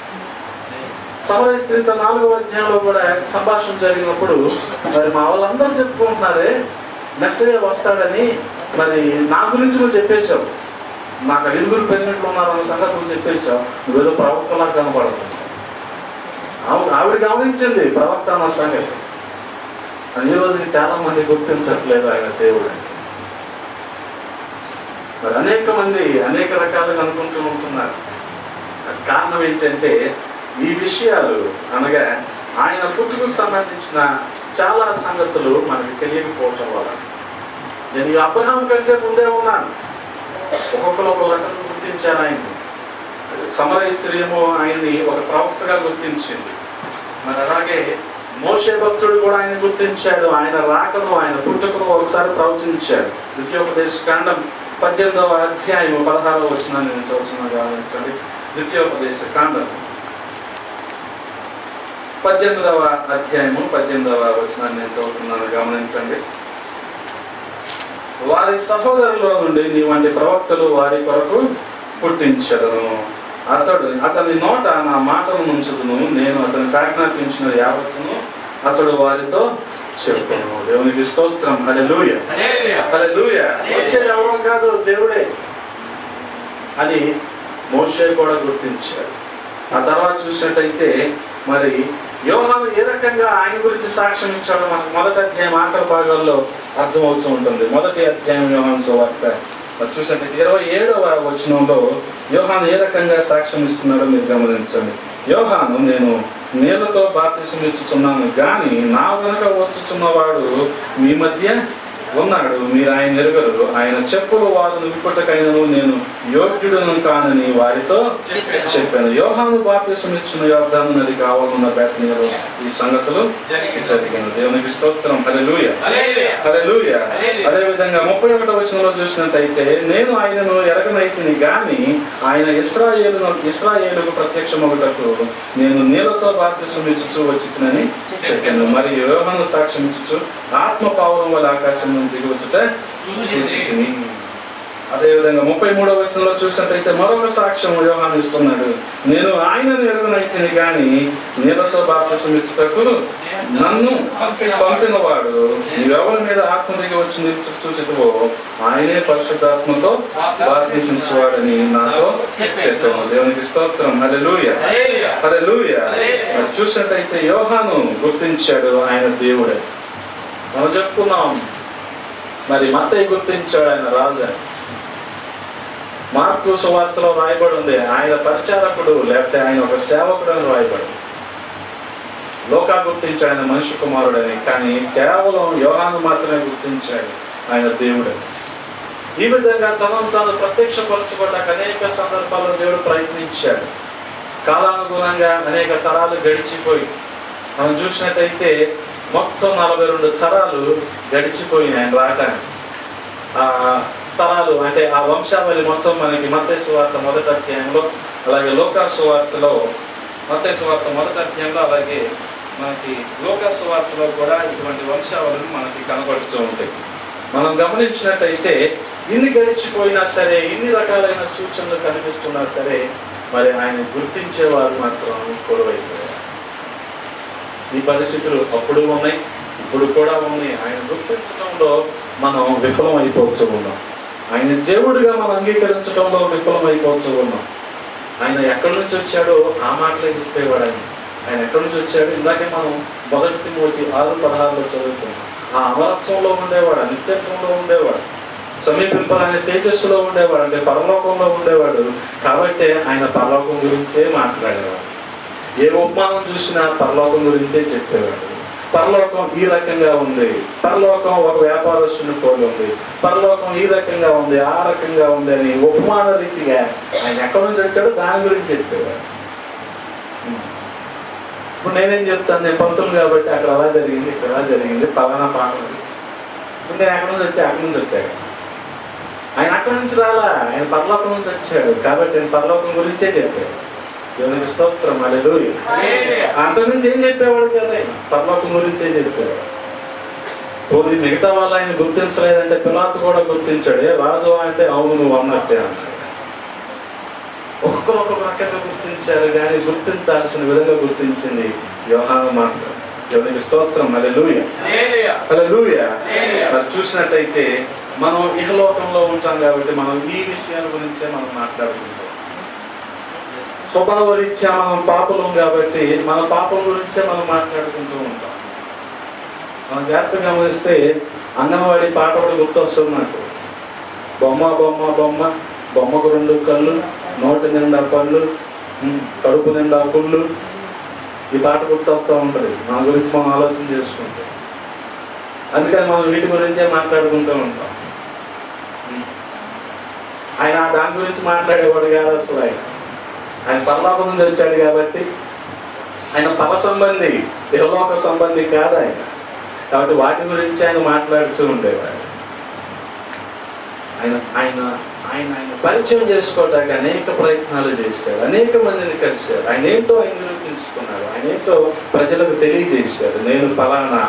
సమర స్త్రీతో నాలుగవ అధ్యాయంలో కూడా సంభాషణ జరిగినప్పుడు మరి మా వాళ్ళందరూ చెప్పుకుంటున్నారే మెస్సయ్య వస్తాడని మరి నా గురించి నువ్వు చెప్పేశావు నాకు ఐదుగురు పెళ్ళిట్లు ఉన్నారన్న సంగతి నువ్వు చెప్పేశావు నువ్వేదో ప్రవక్తలా కనపడుతుంది ఆవిడ ఆవిడ గమనించింది ప్రవక్త అన్న సంగతి అని ఈ రోజుకి చాలా మంది గుర్తించట్లేదు ఆయన దేవుడు మరి అనేక మంది అనేక రకాలుగా అనుకుంటూ ఉంటున్నారు అది కారణం ఏంటంటే ఈ విషయాలు అనగా ఆయన పుట్టుకు సంబంధించిన చాలా సంగతులు మనకి తెలియకపోవటం వల్ల నేను ఈ అబ్రహాం కంటే ముందే ఉన్నాను ఒక్కొక్కరు ఒక రకంగా గుర్తించారు ఆయన్ని సమరయ స్త్రీ ఏమో ఆయన్ని ఒక ప్రవక్తగా గుర్తించింది మరి అలాగే మోషే భక్తుడు కూడా ఆయన గుర్తించాడు ఆయన రాకను ఆయన పుట్టుకను ఒకసారి ప్రవచించాడు ద్వితీయోపదేశ కాండం పద్దెనిమిదవ అధ్యాయం పదహారవ వచ్చిన నేను చదువుతున్నా గమనించండి ద్వితీయోపదేశ కాండం పద్దెనిమిదవ అధ్యాయము పద్దెనిమిదవ వచ్చిన నేను చదువుతున్నాను గమనించండి వారి సహోదరులో నుండి నీ వంటి ప్రవక్తలు వారి కొరకు పుట్టించదను అతడు అతని నోట నా మాటను ఉంచుదును నేను అతనికి ఆజ్ఞాపించిన యావత్తును అతడు వారితో చెప్పను దేవునికి స్తోత్రం హల్లెలూయ హల్లెలూయ వచ్చేది ఎవరో కాదు దేవుడే అని మోషే కూడా గుర్తించాడు ఆ తర్వాత చూసినట్టయితే మరి యోహాను ఏ రకంగా ఆయన గురించి సాక్ష్యం ఇచ్చాడో మనకు మొదటి అధ్యాయం ఆఖరి భాగాల్లో అర్థమవుతూ ఉంటుంది మొదటి అధ్యాయం యోహాను సువార్త మరి చూసినట్టయితే ఇరవై ఏడవ వచనంలో యోహాను ఏ రకంగా సాక్ష్యం ఇస్తున్నాడో మీరు గమనించండి యోహాను నేను నీళ్లతో బాప్తిసం ఇచ్చుచున్నాను కానీ నా వెనుక వచ్చుచున్నవాడు మీ మధ్య ఉన్నాడు మీరు ఆయన ఎరుగరు ఆయన చెప్పులు వాదులు విప్పుటకైనను నేను యోగ్యుడును కానని వారితో చెప్పాను యోహాను బాప్తిసం ఇచ్చిన యోగ్దాను నది కావాలన్న బేతనీయులు ఈ సంగతులు జరిగిన దేవునికి స్తోత్రం హల్లెలూయా హల్లెలూయా అదే విధంగా ముప్పై ఒకటో వచనంలో చూసినట్టయితే నేను ఆయనను ఎరగనైతిని గాని ఆయన ఇస్రాయేలును ఇస్రాయేలుకు ప్రత్యక్షమగుటకు నేను నీళ్లతో బాప్తిసం ఇచ్చుచు వచ్చినని చెప్పాను మరి యోహాను సాక్ష్యం ఇచ్చుచు ఆత్మ పావురం వల్ల ఆకాశం నుండి దిగి వచ్చుట చూచితిని అదేవిధంగా ముప్పై మూడవ వచనంలో చూసినట్టయితే మరొక సాక్ష్యం యోహాను ఇస్తున్నాడు నేను ఆయనను ఎరుగునైతిని గాని నీళ్లతో బాప్తిసం ఇచ్చుటకు నన్ను పంపినవాడు నీవెవరి మీద ఆత్మ దిగి వచ్చి చూచితువో ఆయనే పరిశుద్ధాత్మతో బాప్తిసించేవాడని నాతో చెప్పాను దేవునికి స్తోత్రం హల్లెలూయా హల్లెలూయా మరి చూసినట్టయితే యోహాను గుర్తించాడు ఆయన దేవుడే మనం చెప్పుకున్నాం మరి మత్తయ్య గుర్తించాడు ఆయన రాజు అని. మార్కు సువార్తలో రాయబడి ఉంది ఆయన పరిచారకుడు లేకపోతే ఆయన ఒక సేవకుడు అని రాయబడి లోకా గుర్తించాడు ఆయన మనిషి కుమారుడని కానీ కేవలం యోహాను మాత్రమే గుర్తించాడు ఆయన దేవుడని ఈ విధంగా తనను తాను ప్రత్యక్షపరచబడ్డాక అనేక సందర్భాల్లో దేవుడు ప్రయత్నించాడు కాలానుగుణంగా అనేక తరాలు గడిచిపోయి మనం చూసినట్టయితే మొత్తం నలభై రెండు తరాలు గడిచిపోయినాయి ఆయన రావటానికి ఆ తరాలు అంటే ఆ వంశావళి మొత్తం మనకి మత్తేసు వార్త మొదటి అధ్యాయంలో అలాగే లోకాసు వార్తలో మత్తేసు వార్త మొదటి అధ్యాయంలో అలాగే మనకి లోకాసు వార్తలో కూడా ఇటువంటి వంశావళులు మనకి కనబడుతూ ఉంటాయి మనం గమనించినట్టయితే ఇన్ని గడిచిపోయినా సరే ఇన్ని రకాలైన సూచనలు కనిపిస్తున్నా సరే మరి ఆయన గుర్తించేవారు మాత్రం కొరవైపోయారు ఈ పరిస్థితులు అప్పుడు ఉన్నాయి ఇప్పుడు కూడా ఉన్నాయి ఆయన గుర్తించడంలో మనం విఫలం అయిపోతూ ఉన్నాం ఆయన దేవుడిగా మనం అంగీకరించడంలో విఫలం అయిపోతూ ఉన్నాం ఆయన ఎక్కడి నుంచి వచ్చాడో ఆ మాటలే చెప్పేవాడు ఆయన ఆయన ఎక్కడి నుంచి వచ్చాడు ఇందాకే మనం మొదటి తిమ్మొచ్చి ఆరు పదహారులో చదువుకున్నాం ఆ అమరత్వంలో ఉండేవాడు నిత్యత్వంలో ఉండేవాడు సమీపింపరాని తేజస్సులో ఉండేవాడు అంటే పరలోకంలో ఉండేవాడు కాబట్టి ఆయన పరలోకం గురించే మాట్లాడేవాడు ఏ ఉపమానం చూసినా పరలోకం గురించే చెప్పేవాడు పరలోకం ఈ రకంగా ఉంది పరలోకం ఒక వ్యాపారస్తుని పోలి ఉంది పరలోకం ఈ రకంగా ఉంది ఆ రకంగా ఉంది అని ఉపమాన రీతిగా ఆయన ఎక్కడి నుంచి వచ్చాడో దాని గురించి చెప్పేవాడు ఇప్పుడు నేనేం చెప్తాను నేను పంతులు కాబట్టి అక్కడ అలా జరిగింది ఇక్కడ అలా జరిగింది పలానా పాటలు ఇప్పుడు నేను ఎక్కడి నుంచి వచ్చా అక్కడి నుంచి వచ్చాడు ఆయన అక్కడి నుంచి రాలా ఆయన పరలోకం నుంచి వచ్చాడు కాబట్టి నేను పరలోకం గురించే చెప్పాడు దేవునికి స్తోత్రం అలేదు అంతకు నుంచి ఏం చెప్పేవాడు కదా ఆయన? పరలోకం గురించే చెప్పేవాడు పోనీ మిగతా వాళ్ళు ఆయన గుర్తించలేదంటే పిలాతు కూడా గుర్తించాడు ఏ రాజు అంటే అవును నువ్వు అన్నట్టే అన్నాడు ఒక్కొక్కరు ఒక్కొక్క రకంగా గుర్తించారు కానీ గుర్తించాల్సిన విధంగా గుర్తించింది యోహాను మాత్రం దేవునికి స్తోత్రం అలెలుయ అలెలుయ మరి చూసినట్టయితే మనం ఇహలోకంలో ఉంటాం కాబట్టి మనం ఈ విషయాల గురించే మనం మాట్లాడుకుంటాం స్వభావ రీత్యా మనం పాపలం కాబట్టి మన పాపం గురించే మనం మాట్లాడుకుంటూ ఉంటాం మనం జాగ్రత్తగా గమనిస్తే అంగన్వాడీ పాట కూడా గుర్తొస్తుంది నాకు బొమ్మ బొమ్మ బొమ్మ బొమ్మకు రెండు కళ్ళు నోటి నిండా పళ్ళు ఉమ్, కడుపు నిండా పుళ్ళు ఈ పాట గుర్తొస్తూ ఉంటుంది మన గురించి మనం ఆలోచన చేసుకుంటే అందుకని మనం వీటి గురించే మాట్లాడుకుంటూ ఉంటాం ఉమ్. ఆయన దాని గురించి మాట్లాడేవాడు కాదు అసలు ఆయన ఆయన పరలోకం నుంచి వచ్చాడు కాబట్టి ఆయన పర సంబంధి దేవలోక సంబంధి కాదు ఆయన కాబట్టి వాటి గురించి ఆయన మాట్లాడుతూ ఉండేవాడు ఆయన ఆయన ఆయన ఆయన పరిచయం చేసుకోవడానికి అనేక ప్రయత్నాలు చేశాడు అనేక మందిని కలిశాడు ఆయన ఏంటో ఆయన నిరూపించుకున్నాడు ఆయన ఏంటో ప్రజలకు తెలియజేశాడు నేను ఫలానా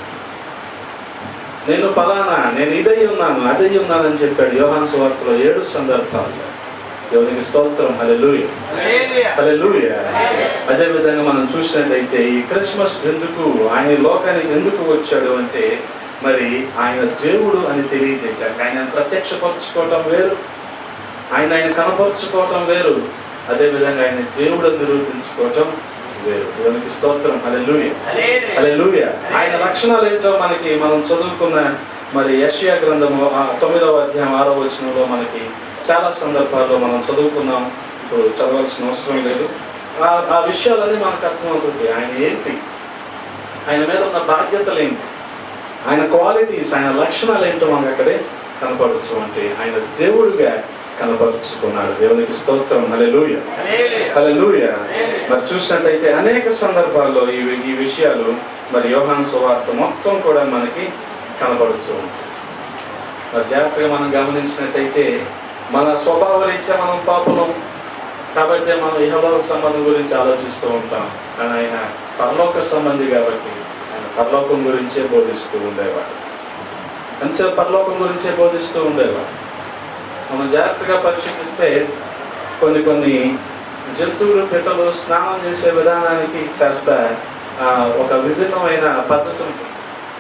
నేను ఫలానా నేను ఇదై ఉన్నాను అదై ఉన్నానని చెప్పాడు యోహాన్ సువార్తలో ఏడు సందర్భాల్లో దేవునికి స్తోత్రం హల్లెలూయ హల్లెలూయ అదే విధంగా మనం చూసినట్లయితే ఈ క్రిస్మస్ ఎందుకు ఆయన ఈ లోకానికి ఎందుకు వచ్చాడు అంటే మరి ఆయన దేవుడు అని తెలియజేయటానికి ఆయన ప్రత్యక్షపరచుకోవటం వేరు ఆయన ఆయన కనపరుచుకోవటం వేరు అదే విధంగా ఆయన దేవుడు అని నిరూపించుకోవటం వేరు దేవునికి స్తోత్రం హల్లెలూయ హల్లెలూయ ఆయన లక్షణాలు ఏంటో మనకి మనం చదువుకున్న మరి యషియా గ్రంథము ఆ తొమ్మిదవ అధ్యాయం ఆరో వచనంలో మనకి చాలా సందర్భాల్లో మనం చదువుకున్నాం ఇప్పుడు చదవాల్సిన అవసరం లేదు ఆ ఆ విషయాలన్నీ మనకు అర్థమవుతుంది ఆయన ఏంటి ఆయన మీద ఉన్న బాధ్యతలు ఏంటి ఆయన క్వాలిటీస్ ఆయన లక్షణాలు ఏంటో మనకు అక్కడే కనపరచు అంటే ఆయన దేవుడిగా కనపరుచుకున్నాడు దేవునికి స్తోత్రం హల్లెలూయ హల్లెలూయ మరి చూసినట్టయితే అనేక సందర్భాల్లో ఈ ఈ విషయాలు మరి యోహాన్ సువార్త మొత్తం కూడా మనకి కనపడుతూ ఉంటాయి మరి జాగ్రత్తగా మనం గమనించినట్టయితే మన స్వభావ రీత్యా మనం పాపలం కాబట్టి మనం ఇహలోక సంబంధం గురించి ఆలోచిస్తూ ఉంటాం కానీ ఆయన పరలోక సంబంధి కాబట్టి ఆయన పరలోకం గురించే బోధిస్తూ ఉండేవాడు అంతే పరలోకం గురించే బోధిస్తూ ఉండేవాడు మనం జాగ్రత్తగా పరిశీలిస్తే కొన్ని కొన్ని జంతువులు పిట్టలు స్నానం చేసే విధానానికి కాస్త ఆ, ఒక విభిన్నమైన పద్ధతి ఉంటుంది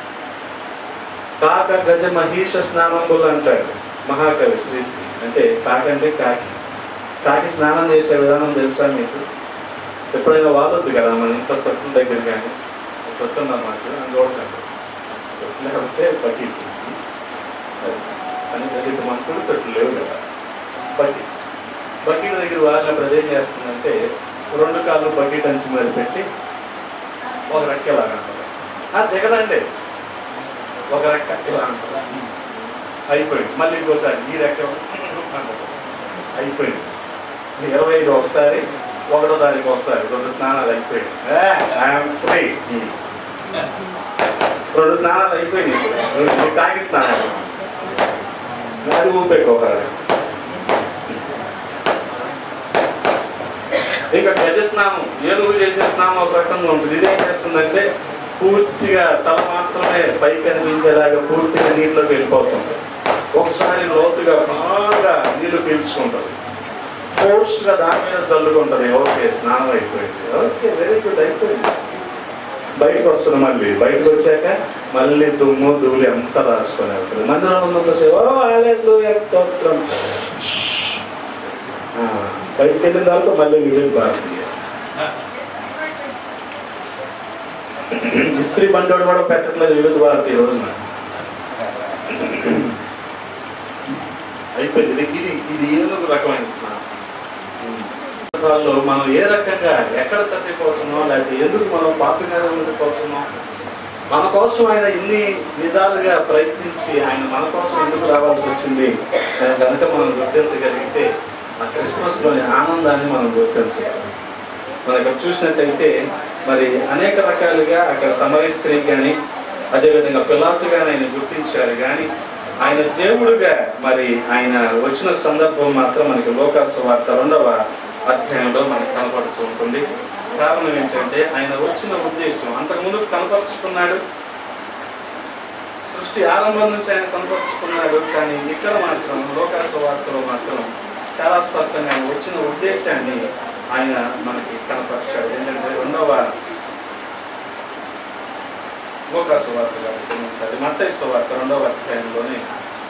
కాక గజ మహీష స్నానములు అంటాడు మహాకవి శ్రీశ్రీ అంటే కాక అంటే కాకి కాకి స్నానం చేసే విధానం తెలుసా మీకు ఎప్పుడైనా వాలొద్దు కదా మన ఇంత తొట్టుల దగ్గర కానీ తొట్టుందా మాకు అని చూడకండి లేకపోతే బకెట్ అది. అని బకెట్ మనకు తొట్టు లేవు కదా బకెట్ బకెట్ దగ్గర వాళ్ళినప్పుడు అదేం చేస్తుందంటే రెండు కాళ్ళు బకెట్ అంచి మీద పెట్టి ఒక రెక్క ఇలాగ అంటారు అది దిగదండి ఒక రెక్క ఇలా అంటారు అయిపోయింది మళ్ళీ ఇంకోసారి ఈ రెక్క అంటారు అయిపోయింది ఇరవై ఐదు ఒకసారి ఒకటో తారీఖు ఒకసారి రెండు స్నానాలు అయిపోయింది ఫ్రీ రెండు స్నానాలు అయిపోయినాయి ఇప్పుడు. నీకు తాగి స్నానాలు అది ఊపెట్టుకోకాలి ఇంకా గజ స్నానం ఏనుగు చేసే స్నానం ఒక రకంగా ఉంటుంది ఇదేం చేస్తుందంటే పూర్తిగా తల మాత్రమే పైకి కనిపించేలాగా పూర్తిగా నీటిలోకి వెళ్ళిపోతుంది ఒకసారి లోతుగా బాగా నీళ్లు పీల్చుకుంటుంది ఫోర్స్ గా దాని మీద చల్లుకుంటది ఓకే స్నానం అయిపోయింది ఓకే వెరీ గుడ్ అయిపోయింది బయటకు వస్తుంది మళ్ళీ బయటకు వచ్చాక మళ్ళీ దుమ్ము ధూళి అంతా రాసుకొని వెళ్తుంది మందిరం ఉన్నంతసేపు ఓ ఆలేదు స్తోత్రం ఆ, బయటకు వెళ్ళిన తర్వాత మళ్ళీ వీడియో భారతీయ ఇస్త్రీ బండోడు కూడా పెట్టట్లేదు వివిధ భారతి ఈ రోజున అయిపోయింది ఇది ఇది ఇది ఏదో ఒక రకమైన స్నానం సందర్భాల్లో మనం ఏ రకంగా ఎక్కడ చనిపోతున్నాం లేకపోతే ఎందుకు మనం పాపిగా ఉండిపోతున్నాం మన కోసం ఆయన ఇన్ని విధాలుగా ప్రయత్నించి ఆయన మన కోసం ఎందుకు రావాల్సి వచ్చింది అని కనుక మనం గుర్తించగలిగితే ఆ క్రిస్మస్లోని ఆనందాన్ని మనం గుర్తించాలి మనం ఇక్కడ చూసినట్టయితే మరి అనేక రకాలుగా అక్కడ సమయ స్త్రీ కానీ అదేవిధంగా పిలాతు కానీ ఆయన గుర్తించారు కానీ ఆయన దేవుడుగా మరి ఆయన వచ్చిన సందర్భం మాత్రం మనకి లోకాసు వార్త రెండవ అధ్యాయంలో మనకు కనపడుతూ ఉంటుంది కారణం ఏంటంటే ఆయన వచ్చిన ఉద్దేశం అంతకుముందు కనపరుచుకున్నాడు సృష్టి ఆరంభం నుంచి ఆయన కనపరుచుకున్నాడు కానీ ఇక్కడ మాత్రం లోకాసు వార్తలో మాత్రం చాలా స్పష్టంగా ఆయన వచ్చిన ఉద్దేశాన్ని ఆయన మనకి కనపరిచాడు ఏంటంటే రెండవ లోకాసు వార్త గారు క్షమించాలి మత్తయి వార్త రెండవ అధ్యాయంలోనే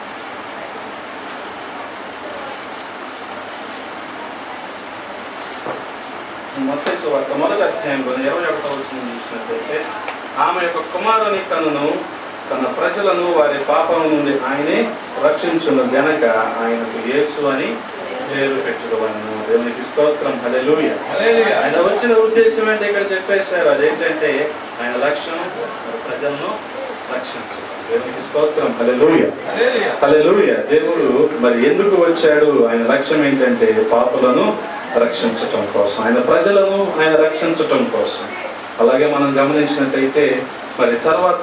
మత్తయి వార్త మొదటి అధ్యాయంలో ఇరవై ఒకటో వచ్చిన చూసినట్లయితే ఆమె యొక్క కుమారుని కనును తన ప్రజలను వారి పాపం నుండి ఆయనే రక్షించును గనక ఆయనకు యేసు అని పేరు పెట్టుకోవలను దేవునికి స్తోత్రం హల్లెలూయా హల్లెలూయా. ఆయన వచ్చిన ఉద్దేశం ఏంటి ఇక్కడ చెప్పేశారు అదేంటంటే ఆయన లక్ష్యం మరి ప్రజలను రక్షించడం దేవునికి స్తోత్రం హల్లెలూయా హల్లెలూయా. హల్లెలూయా దేవుడు మరి ఎందుకు వచ్చాడు ఆయన లక్ష్యం ఏంటంటే పాపులను రక్షించటం కోసం ఆయన ప్రజలను ఆయన రక్షించటం కోసం అలాగే మనం గమనించినట్టయితే మరి తర్వాత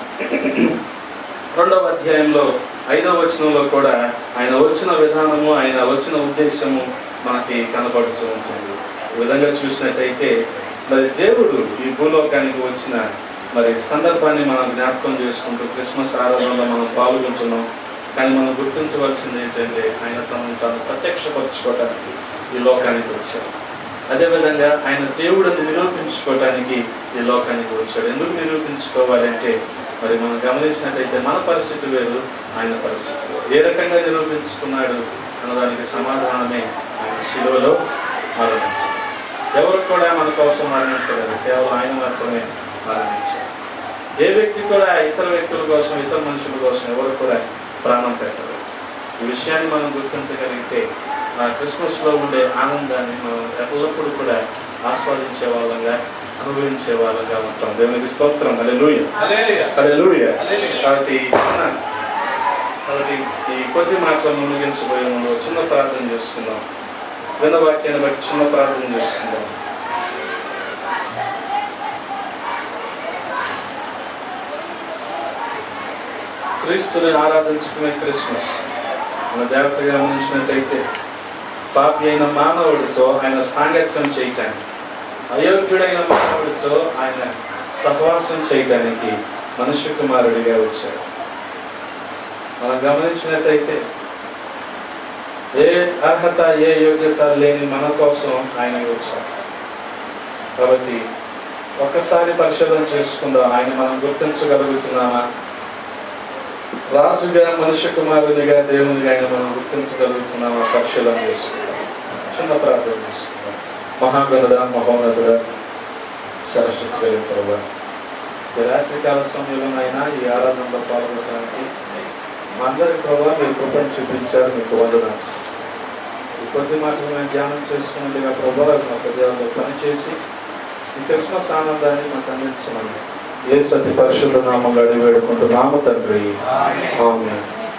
రెండవ అధ్యాయంలో ఐదవ వచనంలో కూడా ఆయన వచ్చిన విధానము ఆయన వచ్చిన ఉద్దేశము మనకి కనబడుతూ ఉంటుంది ఈ విధంగా చూసినట్టయితే మరి దేవుడు ఈ భూలోకానికి వచ్చిన మరి సందర్భాన్ని మనం జ్ఞాపకం చేసుకుంటూ క్రిస్మస్ ఆరాధనలో మనం పాల్గొంటున్నాం కానీ మనం గుర్తించవలసింది ఏంటంటే ఆయన తనను తాను ప్రత్యక్షపరచుకోవడానికి ఈ లోకానికి వచ్చాడు అదేవిధంగా ఆయన దేవుడిని నిరూపించుకోవటానికి ఈ లోకానికి వచ్చాడు ఎందుకు నిరూపించుకోవాలి అంటే మరి మనం గమనించినట్టయితే మన పరిస్థితి వేరు ఆయన పరిస్థితి వేరు ఏ రకంగా నిరూపించుకున్నాడు అన్నదానికి సమాధానమే ఆయన శిలువలో మరణించాడు ఎవరు కూడా మన కోసం మరణించలేదు కేవలం ఆయన మాత్రమే మరణించారు ఏ వ్యక్తి కూడా ఇతర వ్యక్తుల కోసం ఇతర మనుషుల కోసం ఎవరు కూడా ప్రాణం పెట్టరు ఈ విషయాన్ని మనం గుర్తించగలిగితే ఆ క్రిస్మస్లో ఉండే ఆనందాన్ని మనం ఎల్లప్పుడూ కూడా ఆస్వాదించే వాళ్ళంగా అనుభవించే వాళ్ళంగా ఉంటాం దేవునికి స్తోత్రం అదే లూయ హల్లెలూయా. అదే లూయ హల్లెలూయా. కాబట్టి చిన్న- కాబట్టి ఈ కొద్ది మాటలను ముగించబోయే ముందు ఒక చిన్న ప్రార్థన చేసుకుందాం విన్న వాక్యాన్ని బట్టి చిన్న ప్రార్థన చేసుకుందాం క్రీస్తుని ఆరాధించడమే క్రిస్మస్ మన జాగ్రత్తగా గమనించినట్టయితే పాపి అయిన మానవుడితో ఆయన సాంగత్యం చేయటానికి అయోగ్యుడైన మానవుడితో ఆయన సహవాసం చేయటానికి మనుష్య కుమారుడిగా వచ్చాడు మనం గమనించినట్టయితే ఏ అర్హత ఏ యోగ్యత లేని మన కోసం ఆయన వచ్చాడు కాబట్టి ఒక్కసారి పరిశోధన చేసుకుందాం ఆయన మనం గుర్తించగలుగుతున్నామా రాజుగా మనుష్య కుమారునిగా దేవునిగా ఆయన మనం గుర్తించగలుగుతున్నామా పరిశీలన చేసుకుందాం చిన్న ప్రార్థన చేసుకుందాం మహాగణుడ మహోన్నతుడ సరస్వతి కలిగిన ప్రభా ఈ రాత్రికాల సమయంలోనైనా ఈ ఆరాధనలో పాల్గొనడానికి మా అందరి ప్రభావ మీరు కృపను చూపించారు మీకు వందనాలు ఈ కొద్ది మాటలు మేము ధ్యానం చేసుకున్నట్టుగా ప్రభావ మా హృదయాల్లో పనిచేసి ఈ క్రిస్మస్ ఆనందాన్ని మాకు అందించమని ఏ సతి పరిశుద్ధ నామం గడి వేడుకుంటూ నామ తండ్రి ఆమేన్. ఆమె